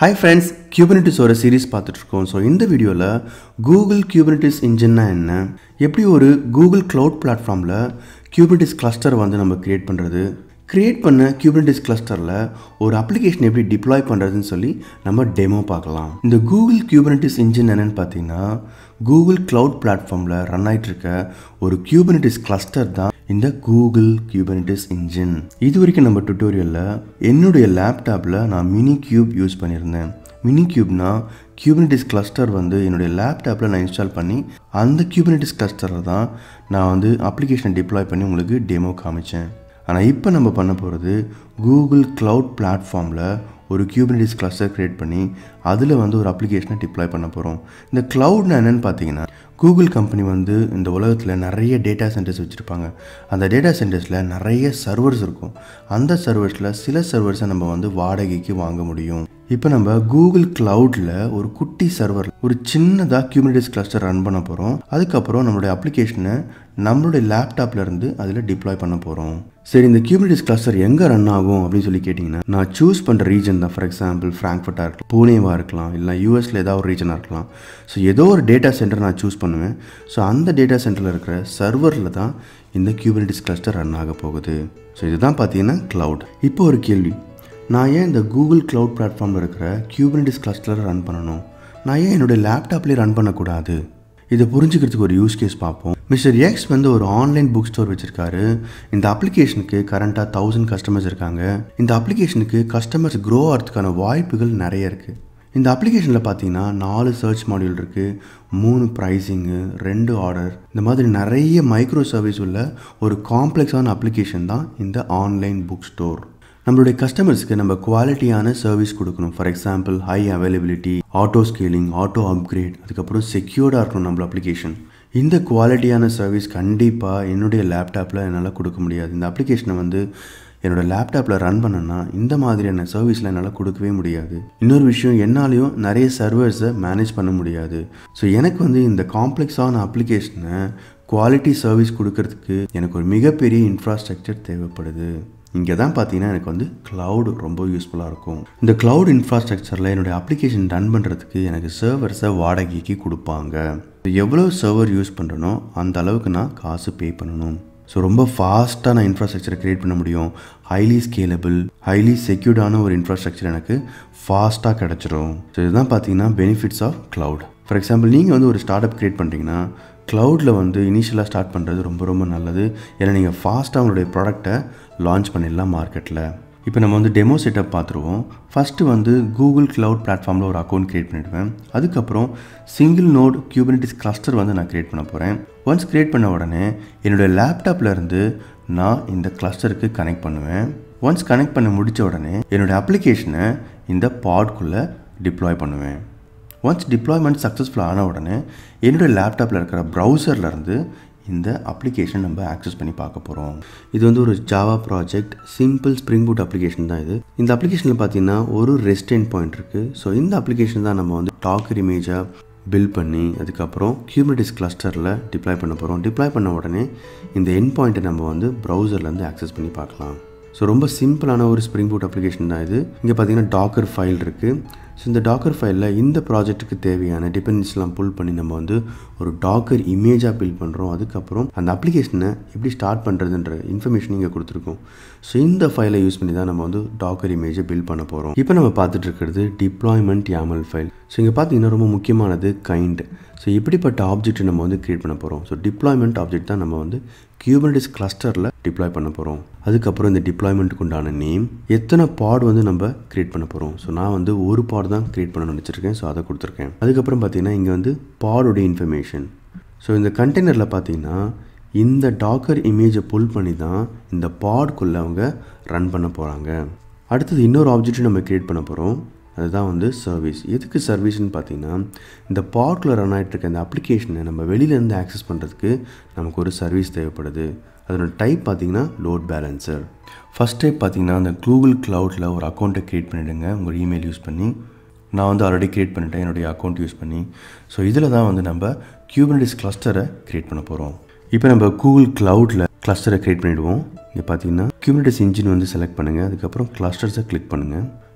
hi friends கியூபனிட்டிஸோட series பார்த்துட்ருக்கோம் so இந்த வீடியோவில் கூகுள் கியூபனிட்டிஸ் இன்ஜின்னா என்ன எப்படி ஒரு கூகுள் க்ளவுட் பிளாட்ஃபார்மில் கியூபனிட்டிஸ் கிளஸ்டர் வந்து நம்ம க்ரியேட் பண்ணுறது க்ரியேட் பண்ண கியூபனிட்டிஸ் கிளஸ்டரில் ஒரு அப்ளிகேஷன் எப்படி டிப்ளாய் பண்ணுறதுன்னு சொல்லி நம்ம டெமோ பார்க்கலாம் இந்த கூகுள் கியூபனிட்டிஸ் இன்ஜின் என்னென்னு பார்த்தீங்கன்னா கூகுள் க்ளவுட் பிளாட்ஃபார்மில் ரன் ஆகிட்டு இருக்க ஒரு கியூபனிட்டிஸ் கிளஸ்டர் தான் இந்த கூகுள் கியூபனிட்டிஸ் இன்ஜின் இது வரைக்கும் நம்ம டுட்டோரியலில் என்னுடைய லேப்டாப்பில் நான் மினி கியூப் யூஸ் பண்ணியிருந்தேன் மினி கியூப்னா கியூபனிட்டிஸ் கிளஸ்டர் வந்து என்னுடைய லேப்டாப்பில் நான் இன்ஸ்டால் பண்ணி அந்த கியூபனிட்டிஸ் கிளஸ்டரில் தான் நான் வந்து அப்ளிகேஷனை டிப்ளாய் பண்ணி உங்களுக்கு டெமோ காமிச்சேன் ஆனால் இப்போ நம்ம பண்ண போகிறது கூகுள் க்ளவுட் பிளாட்ஃபார்மில் ஒரு கியூபனிட்டிஸ் கிளஸ்டர் க்ரியேட் பண்ணி அதில் வந்து ஒரு அப்ளிகேஷனை டிப்ளாய் பண்ண போகிறோம் இந்த க்ளவுட்னா என்னென்னு பார்த்தீங்கன்னா கூகுள் கம்பெனி வந்து இந்த உலகத்தில் நிறைய டேட்டா சென்டர்ஸ் வச்சுருப்பாங்க அந்த டேட்டா சென்டர்ஸில் நிறைய சர்வர்ஸ் இருக்கும் அந்த சர்வர்ஸில் சில சர்வர்ஸை நம்ம வந்து வாடகைக்கு வாங்க முடியும் இப்போ நம்ம கூகுள் க்ளவுடில் ஒரு குட்டி சர்வர் ஒரு சின்னதாக கியூபனிட்டிஸ் கிளஸ்டர் ரன் பண்ண போகிறோம் அதுக்கப்புறம் நம்மளுடைய அப்ளிகேஷனை நம்மளுடைய லேப்டாப்ல இருந்து அதில் டிப்ளாய் பண்ண போகிறோம் சரி இந்த கியூபனிட்டிஸ் கிளஸ்டர் எங்கே ரன் ஆகும் அப்படின்னு சொல்லி கேட்டிங்கன்னா நான் சூஸ் பண்ணுற ரீஜன் தான் ஃபார் எக்ஸாம்பிள் ஃப்ராங்க்ஃபர்ட்டாக இருக்கலாம் பூனேவாக இருக்கலாம் இல்லை யூஎஸில் ஏதாவது ஒரு ரீஜனாக இருக்கலாம் ஸோ ஏதோ ஒரு டேட்டா சென்டர் நான் சூஸ் பண்ணுவேன் ஸோ அந்த டேட்டா சென்டரில் இருக்கிற சர்வரில் தான் இந்த கியூபனிட்டிஸ் கிளஸ்டர் ரன் ஆக போகுது ஸோ இதுதான் பார்த்தீங்கன்னா க்ளவுட் இப்போ ஒரு கேள்வி நான் ஏன் இந்த கூகுள் க்ளவுட் பிளாட்ஃபார்மில் இருக்கிற கியூபனிட்டிஸ் கிளஸ்டரை ரன் பண்ணணும் நான் ஏன் என்னுடைய லேப்டாப்லேயே ரன் பண்ணக்கூடாது இதை புரிஞ்சுக்கிறதுக்கு ஒரு யூஸ் கேஸ் பார்ப்போம் மிஸ்டர் எக்ஸ் வந்து ஒரு ஆன்லைன் புக் ஸ்டோர் வச்சுருக்காரு இந்த அப்ளிகேஷனுக்கு கரண்ட்டாக தௌசண்ட் கஸ்டமர்ஸ் இருக்காங்க இந்த அப்ளிகேஷனுக்கு கஸ்டமர்ஸ் க்ரோ ஆகிறதுக்கான வாய்ப்புகள் நிறைய இருக்குது இந்த அப்ளிகேஷனில் பார்த்தீங்கன்னா நாலு சர்ச் மாடியூல் இருக்குது மூணு ப்ரைஸிங்கு ரெண்டு ஆர்டர் இந்த மாதிரி நிறைய மைக்ரோ சர்வீஸ் உள்ள ஒரு காம்ப்ளெக்ஸான அப்ளிகேஷன் தான் இந்த ஆன்லைன் புக் ஸ்டோர் நம்மளுடைய கஸ்டமர்ஸ்க்கு நம்ம குவாலிட்டியான சர்வீஸ் கொடுக்கணும் for example high availability auto scaling auto upgrade அதுக்கப்புறம் செக்யூர்டாக இருக்கணும் நம்மள அப்ளிகேஷன் இந்த குவாலிட்டியான சர்வீஸ் கண்டிப்பாக என்னுடைய லேப்டாப்பில் என்னால் கொடுக்க முடியாது இந்த அப்ளிகேஷனை வந்து என்னோடய லேப்டாப்பில் ரன் பண்ணேன்னா இந்த மாதிரியான சர்வீஸில் என்னால் கொடுக்கவே முடியாது இன்னொரு விஷயம் என்னாலையும் நிறைய சர்வர்ஸை மேனேஜ் பண்ண முடியாது ஸோ எனக்கு வந்து இந்த காம்ப்ளெக்ஸான அப்ளிகேஷனை குவாலிட்டி சர்வீஸ் கொடுக்கறதுக்கு எனக்கு ஒரு மிகப்பெரிய இன்ஃப்ராஸ்ட்ரக்சர் தேவைப்படுது இங்கே தான் பார்த்தீங்கன்னா எனக்கு வந்து க்ளவுட் ரொம்ப யூஸ்ஃபுல்லாக இருக்கும் இந்த க்ளவுட் இன்ஃப்ராஸ்ட்ரக்சரில் என்னுடைய அப்ளிகேஷன் ரன் பண்ணுறதுக்கு எனக்கு சர்வர்ஸை வாடகைக்கு கொடுப்பாங்க எவ்வளோ சர்வர் யூஸ் பண்ணுறனோ அந்த அளவுக்கு நான் காசு பே பண்ணணும் ஸோ ரொம்ப ஃபாஸ்ட்டாக நான் இன்ஃப்ராஸ்ட்ரக்சரை க்ரியேட் பண்ண முடியும் ஹைலி ஸ்கேலபிள் ஹைலி செக்யூர்டான ஒரு இன்ஃப்ராஸ்ட்ரக்சர் எனக்கு ஃபாஸ்ட்டாக கிடச்சிரும் ஸோ இதுதான் பார்த்தீங்கன்னா benefits of cloud for example நீங்கள் வந்து ஒரு ஸ்டார்ட் அப் க்ரியேட் பண்ணுறீங்கன்னா க்ளவுடில் வந்து இனிஷியலாக ஸ்டார்ட் பண்ணுறது ரொம்ப ரொம்ப நல்லது ஏன்னா நீங்கள் ஃபாஸ்ட்டாக உங்களுடைய ப்ராடக்டை லான்ச் பண்ணிடலாம் மார்க்கெட்டில் இப்போ நம்ம வந்து டெமோ செட்டப் பார்த்துருவோம் ஃபஸ்ட்டு வந்து கூகுள் க்ளவுட் பிளாட்ஃபார்மில் ஒரு அக்கௌண்ட் க்ரியேட் பண்ணிவிடுவேன் அதுக்கப்புறம் சிங்கிள் நோட் கியூபனிட்டிஸ் கிளஸ்டர் வந்து நான் க்ரியேட் பண்ண போகிறேன் ஒன்ஸ் க்ரியேட் பண்ண உடனே என்னுடைய லேப்டாப்பில் இருந்து நான் இந்த கிளஸ்டருக்கு கனெக்ட் பண்ணுவேன் ஒன்ஸ் கனெக்ட் பண்ண முடித்த உடனே என்னுடைய அப்ளிகேஷனை இந்த பாட்குள்ளே டிப்ளாய் பண்ணுவேன் ஒன்ஸ் டிப்ளாய்மெண்ட் சக்ஸஸ்ஃபுல் ஆன உடனே என்னுடைய லேப்டாப்பில் இருக்கிற ப்ரௌசர்லேருந்து இந்த அப்ளிகேஷன் நம்ம ஆக்சஸ் பண்ணி பார்க்க போகிறோம் இது வந்து ஒரு Java project simple Spring Boot application தான் இது இந்த அப்ளிகேஷனில் பார்த்தீங்கன்னா ஒரு ரெஸ்ட் எண்ட் பாயிண்ட் இருக்குது ஸோ இந்த அப்ளிகேஷன் தான் நம்ம வந்து டாக்கர் இமேஜாக பில்ட் பண்ணி அதுக்கப்புறம் கியூபினிட்டிஸ் கிளஸ்டரில் டிப்ளாய் பண்ண போகிறோம் டிப்ளாய் பண்ண உடனே இந்த என் பாயிண்ட்டை நம்ம வந்து ப்ரௌசர்லேருந்து ஆக்சஸ் பண்ணி பார்க்கலாம் ஸோ ரொம்ப சிம்பிளான ஒரு ஸ்ப்ரிங் பூட் அப்ளிகேஷன் தான் இது இங்கே பார்த்தீங்கன்னா டாக்கர் ஃபைல் இருக்குது ஸோ இந்த டாக்கர் ஃபைலில் இந்த ப்ராஜெக்ட்டுக்கு தேவையான டிபெண்டன்ஸ்லாம் புல் பண்ணி நம்ம வந்து ஒரு டாக்கர் இமேஜாக பில்ட் பண்ணுறோம் அதுக்கப்புறம் அந்த அப்ளிகேஷனை எப்படி ஸ்டார்ட் பண்ணுறதுன்ற இன்ஃபர்மேஷன் இங்கே கொடுத்துருக்கோம் ஸோ இந்த ஃபைலை யூஸ் பண்ணி தான் நம்ம வந்து டாக்கர் இமேஜை பில்ட் பண்ண போகிறோம் இப்போ நம்ம பார்த்துட்டு இருக்கிறது டிப்ளாய்மெண்ட் யாமல் ஃபைல் ஸோ இங்கே பார்த்தீங்கன்னா ரொம்ப முக்கியமானது கைண்ட் ஸோ இப்படிப்பட்ட ஆப்ஜெக்ட் நம்ம வந்து க்ரியேட் பண்ண போகிறோம் ஸோ டிப்ளாய்மெண்ட் ஆப்ஜெக்ட் தான் நம்ம வந்து கியூபனிட்டிஸ் கிளஸ்டரில் டிப்ளாய் பண்ண போகிறோம் அதுக்கப்புறம் இந்த டிப்ளாய்மெண்ட்டுக்கு உண்டான நேம் எத்தனை பாட் வந்து நம்ம க்ரியேட் பண்ண போகிறோம் ஸோ நான் வந்து ஒரு பாட் தான் க்ரியேட் பண்ண நினச்சிருக்கேன் ஸோ அதை கொடுத்துருக்கேன் அதுக்கப்புறம் பார்த்தீங்கன்னா இங்கே வந்து பாடோடைய இன்ஃபர்மேஷன் ஸோ இந்த கண்டெய்னரில் பார்த்தீங்கன்னா இந்த டாக்கர் இமேஜை புல் பண்ணி தான் இந்த பாட்குள்ளே அவங்க ரன் பண்ண போகிறாங்க அடுத்தது இன்னொரு ஆப்ஜெக்ட்டும் நம்ம க்ரியேட் பண்ண போகிறோம் அதுதான் வந்து சர்வீஸ் எதுக்கு சர்வீஸ்னு பார்த்தீங்கன்னா இந்த பார்க்கில் ரன் ஆகிட்டு இருக்க இந்த அப்ளிகேஷனை நம்ம வெளியிலேருந்து ஆக்சஸ் பண்ணுறதுக்கு நமக்கு ஒரு சர்வீஸ் தேவைப்படுது அதோட டைப் பார்த்தீங்கன்னா லோட் பேலன்சர் ஃபஸ்ட் டைப் பார்த்தீங்கன்னா அந்த கூகுள் க்ளவுடில் ஒரு அக்கௌண்ட்டை க்ரியேட் பண்ணிவிடுங்க உங்கள் இமெயில் யூஸ் பண்ணி நான் வந்து ஆல்ரெடி க்ரியேட் பண்ணிட்டேன் என்னுடைய அக்கௌண்ட் யூஸ் பண்ணி ஸோ இதில் தான் வந்து நம்ம கியூபனிட்டிஸ் கிளஸ்டரை க்ரியேட் பண்ண போகிறோம் இப்போ நம்ம கூகுள் க்ளவுடில் கிளஸ்டரை க்ரியேட் பண்ணிவிடுவோம் இங்கே பார்த்தீங்கன்னா கியூபனிட்டிஸ் இன்ஜின் வந்து செலக்ட் பண்ணுங்கள் அதுக்கப்புறம் கிளஸ்டர்ஸை கிளிக் பண்ணுங்கள்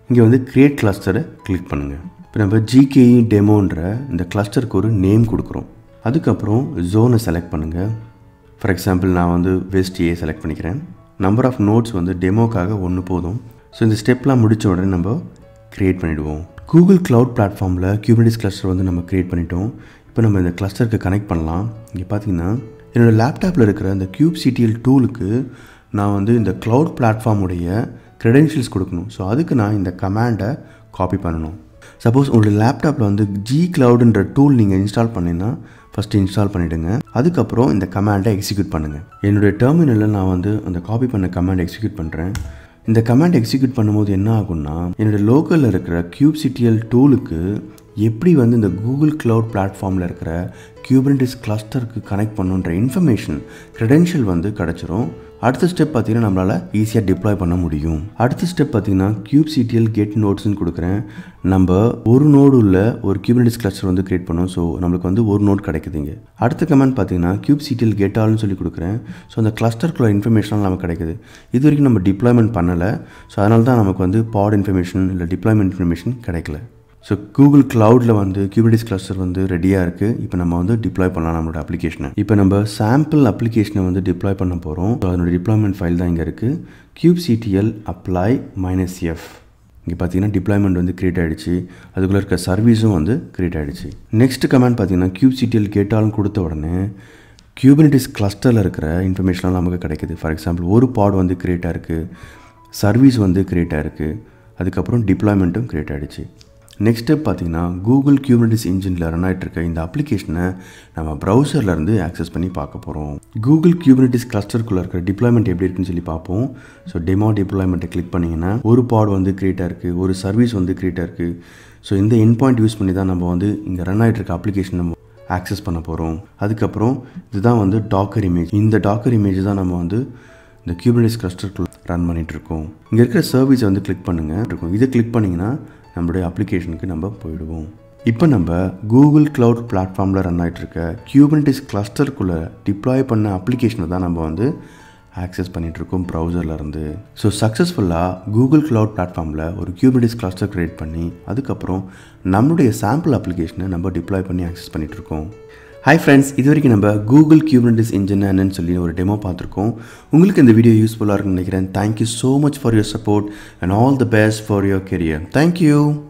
இங்கே வந்து கிரியேட் கிளஸ்டரை கிளிக் பண்ணுங்கள் இப்போ நம்ம ஜிகேஇ டெமோன்ற இந்த கிளஸ்டருக்கு ஒரு நேம் கொடுக்குறோம் அதுக்கப்புறம் ஜோனை செலக்ட் பண்ணுங்கள் ஃபார் எக்ஸாம்பிள் நான் வந்து வெஸ்ட் ஏ செலக்ட் பண்ணிக்கிறேன் நம்பர் ஆஃப் நோட்ஸ் வந்து டெமோக்காக ஒன்று போதும் ஸோ இந்த ஸ்டெப்லாம் முடித்த உடனே நம்ம க்ரியேட் பண்ணிவிடுவோம் கூகுள் க்ளவுட் பிளாட்ஃபார்மில் கியூபினிட்டிஸ் கிளஸ்டர் வந்து நம்ம க்ரியேட் பண்ணிட்டோம் இப்போ நம்ம இந்த கிளஸ்டருக்கு கனெக்ட் பண்ணலாம் இங்கே பார்த்தீங்கன்னா என்னோடய லேப்டாப்பில் இருக்கிற இந்த கியூப் சிடிஎல் டூலுக்கு நான் வந்து இந்த க்ளவுட் பிளாட்ஃபார்முடைய க்ரெடென்ஷியல்ஸ் கொடுக்கணும் ஸோ அதுக்கு நான் இந்த கமாண்டை காப்பி பண்ணணும் சப்போஸ் உங்களுடைய லேப்டாப்பில் வந்து ஜி க்ளவுடுன்ற டூல் நீங்கள் இன்ஸ்டால் பண்ணிங்கன்னா ஃபஸ்ட்டு இன்ஸ்டால் பண்ணிவிடுங்க அதுக்கப்புறம் இந்த கமாண்டை எக்ஸிக்யூட் பண்ணுங்கள் என்னுடைய டெர்மினலில் நான் வந்து அந்த காப்பி பண்ண கமாண்ட் எக்ஸிக்யூட் பண்ணுறேன் இந்த கமாண்ட் எக்ஸிக்யூட் பண்ணும்போது என்ன ஆகும்னா என்னோடய லோக்கலில் இருக்கிற கியூப் சிடிஎல் டூலுக்கு எப்படி வந்து இந்த கூகுள் க்ளவுட் பிளாட்ஃபார்மில் இருக்கிற கியூபனிட்டிஸ் கிளஸ்டருக்கு கனெக்ட் பண்ணுன்ற இன்ஃபர்மேஷன் க்ரெடென்ஷியல் வந்து கிடச்சிரும் அடுத்த ஸ்டெப் பார்த்தீங்கன்னா நம்மளால் ஈஸியாக டிப்ளாய் பண்ண முடியும் அடுத்த ஸ்டெப் பார்த்தீங்கன்னா கியூப் சிடிஎல் கெட் நோட்ஸ்னு கொடுக்குறேன் நம்ம ஒரு நோடு உள்ள ஒரு கியூபனிட்டிஸ் கிளஸ்டர் வந்து கிரியேட் பண்ணோம் ஸோ நம்மளுக்கு வந்து ஒரு நோட் கிடைக்குதுங்க அடுத்த கமெண்ட் பார்த்தீங்கன்னா கியூப் சிடிஎல் கெட் ஆல்னு சொல்லி கொடுக்குறேன் ஸோ அந்த கிளஸ்டருக்குள்ள இன்ஃபர்மேஷன் நமக்கு கிடைக்குது இது வரைக்கும் நம்ம டிப்ளாய்மெண்ட் பண்ணலை ஸோ அதனால தான் நமக்கு வந்து பாட் இன்ஃபர்மேஷன் இல்லை டிப்ளாய்மெண்ட் இன்ஃபர்மேஷன் கிடைக்கல ஸோ கூகுள் க்ளவுடில் வந்து கியூபிடிஸ் கிளஸ்டர் வந்து ரெடியாக இருக்குது இப்போ நம்ம வந்து டிப்ளாய் பண்ணலாம் நம்மளோட அப்ளிகேஷனை இப்போ நம்ம சாம்பிள் அப்ளிகேஷனை வந்து டிப்ளாய் பண்ண போகிறோம் ஸோ அதனோட டிப்ளாய்மெண்ட் ஃபைல் தான் இங்கே இருக்குது kube CTL apply minus f இங்கே பார்த்தீங்கன்னா டிப்ளாய்மெண்ட் வந்து கிரியேட் ஆகிடுச்சு அதுக்குள்ளே இருக்க சர்வீஸும் வந்து கிரியேட் ஆகிடுச்சு நெக்ஸ்ட் கமெண்ட் பார்த்தீங்கன்னா கியூப் சிடிஎல் கேட்டாலும் கொடுத்த உடனே கியூபினிட்டிஸ் கிளஸ்டரில் இருக்கிற இன்ஃபர்மேஷன்லாம் நமக்கு கிடைக்குது ஃபார் எக்ஸாம்பிள் ஒரு பாட் வந்து கிரியேட் ஆகிருக்கு சர்வீஸ் வந்து கிரியேட் ஆகிருக்கு அதுக்கப்புறம் டிப்ளாய்மெண்ட்டும் கிரியேட் ஆகிடுச்சு நெக்ஸ்ட் ஸ்டெப் பார்த்தீங்கன்னா கூகுள் கியூபினிட்டிஸ் இன்ஜினில் ரன் ஆகிட்டு இருக்க இந்த அப்ளிகேஷனை நம்ம ப்ரௌசர்லேருந்து ஆக்சஸ் பண்ணி பார்க்க போகிறோம் கூகுள் கியூபினிட்டிஸ் கிளஸ்டருக்குள்ளே இருக்கிற டிப்ளாய்மெண்ட் எப்படி இருக்குன்னு சொல்லி பார்ப்போம் ஸோ டெமோ டிப்ளாய்மெண்ட்டை கிளிக் பண்ணிங்கன்னா ஒரு பாட் வந்து க்ரியேட்டாக இருக்குது ஒரு சர்வீஸ் வந்து க்ரியேட்டாக இருக்குது ஸோ இந்த என் பாயிண்ட் யூஸ் பண்ணி தான் நம்ம வந்து இங்கே ரன் ஆகிட்டு இருக்க அப்ளிகேஷன் நம்ம ஆக்சஸ் பண்ண போகிறோம் அதுக்கப்புறம் இதுதான் வந்து டாக்கர் இமேஜ் இந்த டாக்கர் இமேஜ் தான் நம்ம வந்து இந்த கியூபினிட்டிஸ் கிளஸ்டருக்குள்ள ரன் பண்ணிகிட்ருக்கோம் இங்கே இருக்கிற சர்வீஸை வந்து கிளிக் பண்ணுங்கள் இருக்கும் இதை கிளிக் பண்ணிங்கன்னா நம்மளுடைய அப்ளிகேஷனுக்கு நம்ம போயிடுவோம் இப்போ நம்ம கூகுள் க்ளவுட் பிளாட்ஃபார்மில் ரன் ஆகிட்டுருக்க கியூபனிட்டிஸ் கிளஸ்டருக்குள்ளே டிப்ளாய் பண்ண அப்ளிகேஷனை தான் நம்ம வந்து ஆக்சஸ் பண்ணிகிட்ருக்கோம் ப்ரௌசர்லேருந்து ஸோ சக்ஸஸ்ஃபுல்லாக கூகுள் க்ளவுட் பிளாட்ஃபார்மில் ஒரு கியூபனிட்டிஸ் கிளஸ்டர் க்ரியேட் பண்ணி அதுக்கப்புறம் நம்மளுடைய சாம்பிள் அப்ளிகேஷனை நம்ம டிப்ளாய் பண்ணி ஆக்சஸ் பண்ணிகிட்ருக்கோம் ஹாய் ஃப்ரெண்ட்ஸ் இது வரைக்கும் நம்ம கூகுள் கியூபனிட்டிஸ் இன்ஜின் என்னன்னு சொல்லி ஒரு டெமோ பார்த்துருக்கோம் உங்களுக்கு இந்த வீடியோ யூஸ்ஃபுல்லாக இருக்குன்னு நினைக்கிறேன் thank you so much for your support and all the best for your career thank you